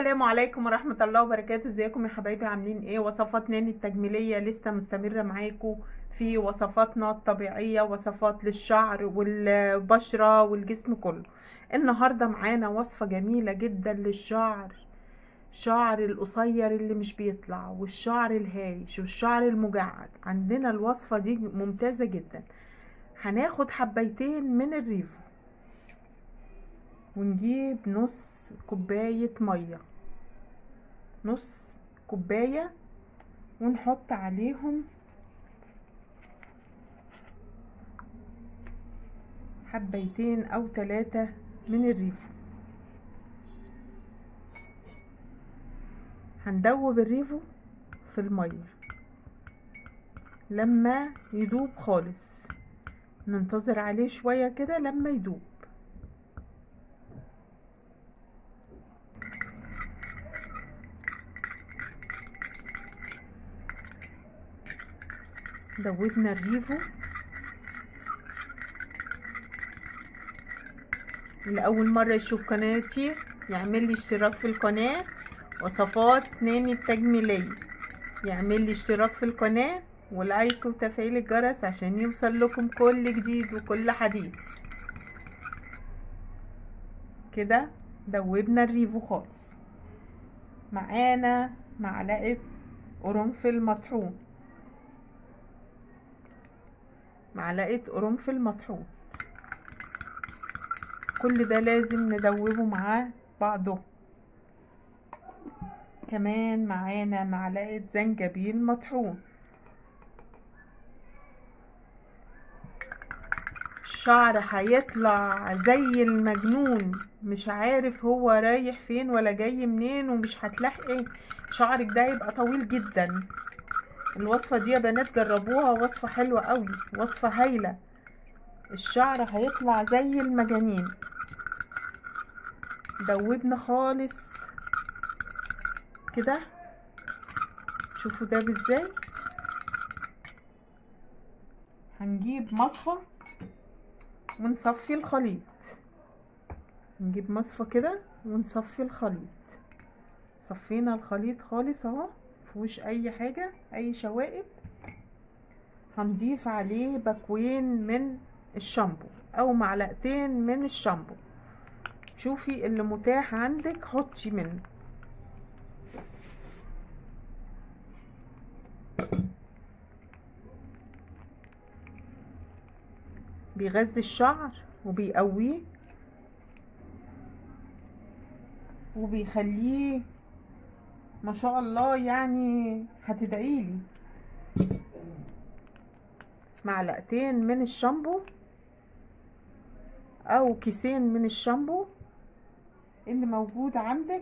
السلام عليكم ورحمة الله وبركاته ازيكم يا حبايبي عاملين ايه وصفات ناني التجميلية لسه مستمرة معاكم في وصفاتنا الطبيعية وصفات للشعر والبشرة والجسم كله النهاردة معانا وصفة جميلة جدا للشعر شعر القصير اللي مش بيطلع والشعر الهايش والشعر المجعد عندنا الوصفة دي ممتازة جدا هناخد حبيتين من الريفو ونجيب نص كوباية مية نص كوباية ونحط عليهم حبيتين او ثلاثة من الريف هندوب الريفو في المية لما يدوب خالص ننتظر عليه شوية كده لما يدوب دوبنا الريفو اللي اول مره يشوف قناتي يعمل لي اشتراك في القناه وصفات ناني التجميليه يعمل لي اشتراك في القناه ولايك وتفعيل الجرس عشان يوصل لكم كل جديد وكل حديث كده دوبنا الريفو خالص معانا معلقه قرنفل مطحون معلقه قرنفل مطحون كل ده لازم ندوبه معاه بعضه كمان معانا معلقه زنجبيل مطحون الشعر هيطلع زي المجنون مش عارف هو رايح فين ولا جاي منين ومش هتلاحقي شعرك ده يبقى طويل جدا الوصفة دي يا بنات جربوها وصفة حلوة قوي وصفة هايلة الشعر هيطلع زي المجانين دوبنا خالص كده شوفوا ده ازاي هنجيب مصفى ونصفي الخليط نجيب مصفى كده ونصفي الخليط صفينا الخليط خالص اهو مفيهوش اي حاجة اي شوائب هنضيف عليه باكوين من الشامبو او معلقتين من الشامبو شوفي اللي متاح عندك حطي منه بيغذي الشعر وبيقويه وبيخليه ما شاء الله يعني هتدعيلي معلقتين من الشامبو او كيسين من الشامبو اللي موجود عندك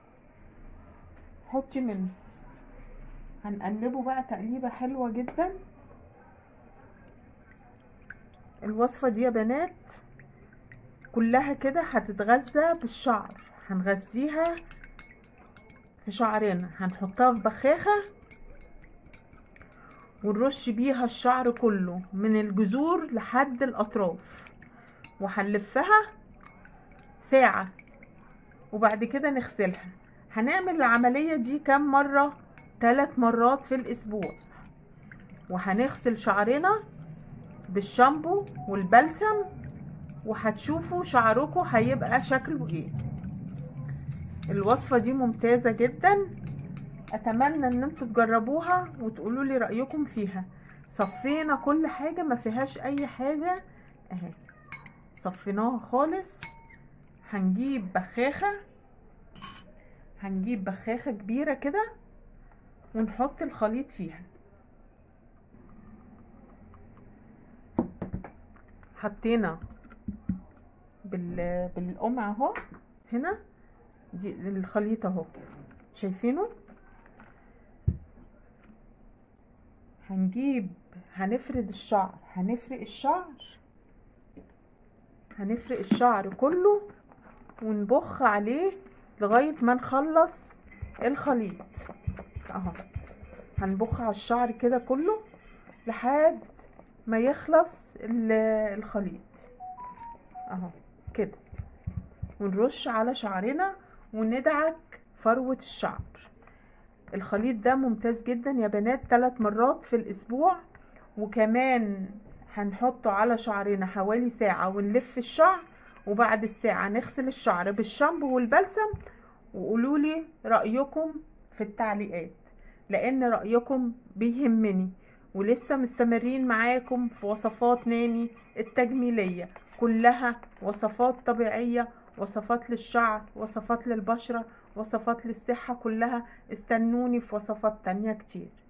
حطي منه هنقلبه بقى تقليبه حلوه جدا الوصفه دي يا بنات كلها كده هتتغذى بالشعر هنغذيها في شعرنا هنحطها في بخاخه ونرش بيها الشعر كله من الجذور لحد الاطراف وهنلفها ساعة وبعد كده نغسلها هنعمل العملية دي كام مرة ثلاث مرات في الاسبوع وهنغسل شعرنا بالشامبو والبلسم وهتشوفوا شعركم هيبقى شكله ايه الوصفة دي ممتازة جدا اتمنى ان انتوا تجربوها وتقولوا لي رأيكم فيها صفينا كل حاجة ما فيهاش اي حاجة اهي صفيناها خالص هنجيب بخاخة هنجيب بخاخة كبيرة كده ونحط الخليط فيها حطينا بال... بالقمع اهو هنا دي الخليط اهو شايفينه هنجيب هنفرد الشعر هنفرق الشعر هنفرق الشعر كله ونبخ عليه لغاية ما نخلص الخليط اهو هنبخ على الشعر كده كله لحد ما يخلص الخليط اهو كده ونرش على شعرنا وندعك فروة الشعر الخليط ده ممتاز جدا يا بنات ثلاث مرات في الاسبوع وكمان هنحطه على شعرنا حوالي ساعة ونلف الشعر وبعد الساعة نغسل الشعر بالشامبو والبلسم وقولولي رأيكم في التعليقات لان رأيكم بيهمني ولسه مستمرين معاكم في وصفات ناني التجميلية كلها وصفات طبيعية وصفات للشعر وصفات للبشرة وصفات للصحة كلها استنوني في وصفات تانية كتير